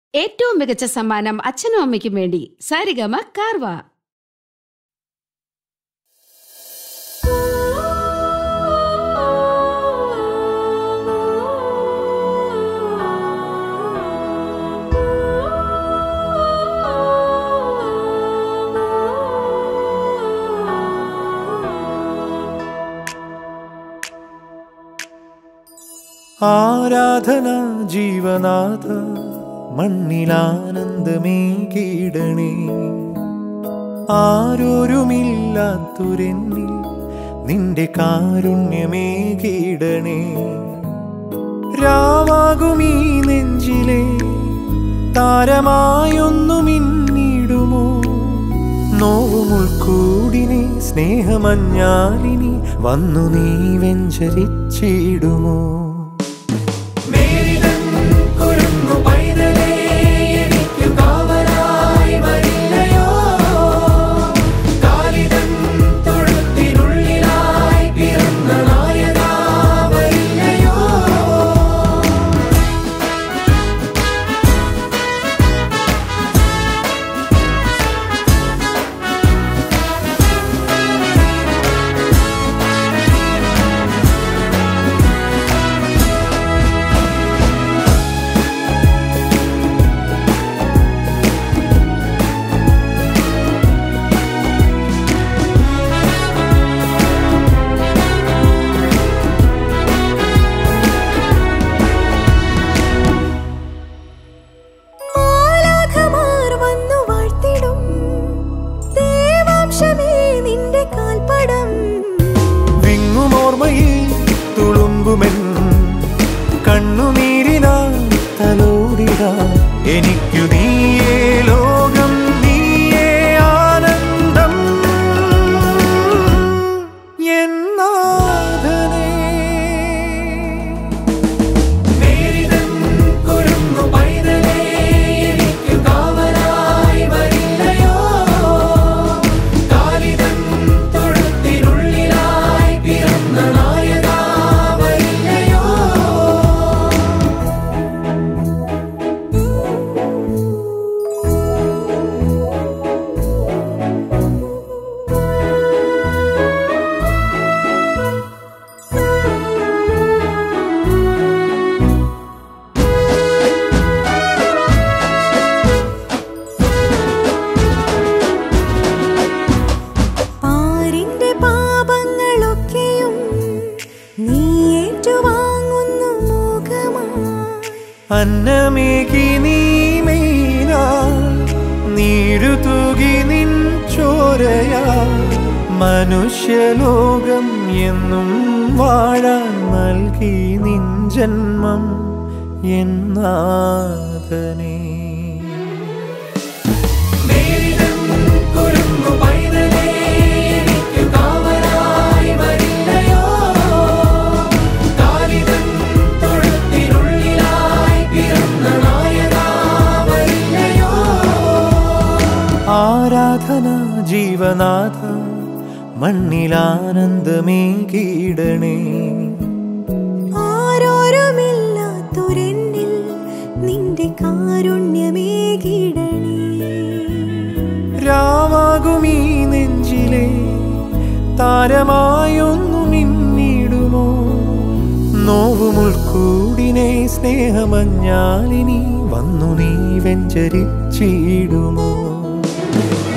ഏറ്റവും മികച്ച സമ്മാനം അച്ഛനും അമ്മയ്ക്കും വേണ്ടി സാരിഗമ കാർവ ആരാധന ജീവനാഥ മണ്ണിലാനന്ദമേ കീടണേ ആരോരുമില്ലാത്തൊരെന്നിൽ നിന്റെ കാരുണ്യമേ കീടണേ രാവാകുമീ നെഞ്ചിലെ താരമായൊന്നു മിന്നിടുമോ നോവുമുൾക്കൂടിനെ സ്നേഹമഞ്ഞാലിനി വന്നു നീ വെഞ്ചരിച്ചിടുമോ മാലാഖമാർ വന്നു വാഴ്ത്തിടും ദേവാംശമേ നിന്റെ കാൽപ്പടം വിങ്ങുമോർമ്മയിൽ തുളുമ്പുമെൻ കണ്ണുനീരിനാ തലോടിടാ എനിക്കു നീയേ ലോകം നീയേ ആനന്ദം എന്നാഥനേ പാരിന്റെ പാപങ്ങളൊക്കെയും നീ ഏറ്റുവാങ്ങുന്നു മോഹമായി അന്നമേകി നീ മീനാ നീരു തൂകി നിൻ ചോരയാ മനുഷ്യലോകം എന്നും വാഴാൻ നൽകി നിൻ ജന്മം എന്നാഥനേ ആരാധന ജീവനാഥ മണ്ണിലാനന്ദമേ കീടണേ ആരോരുമില്ലാത്തൊരെന്നിൽ നിന്റെ കാരുണ്യമേകിടണേ രാവാകുമീ നെഞ്ചിലെ താരമായൊന്നു മിന്നിടുമോ നോവുമുൾക്കൂടിനെ സ്നേഹമഞ്ഞാലിനി വന്നു നീ വെഞ്ചരിച്ചിടുമോ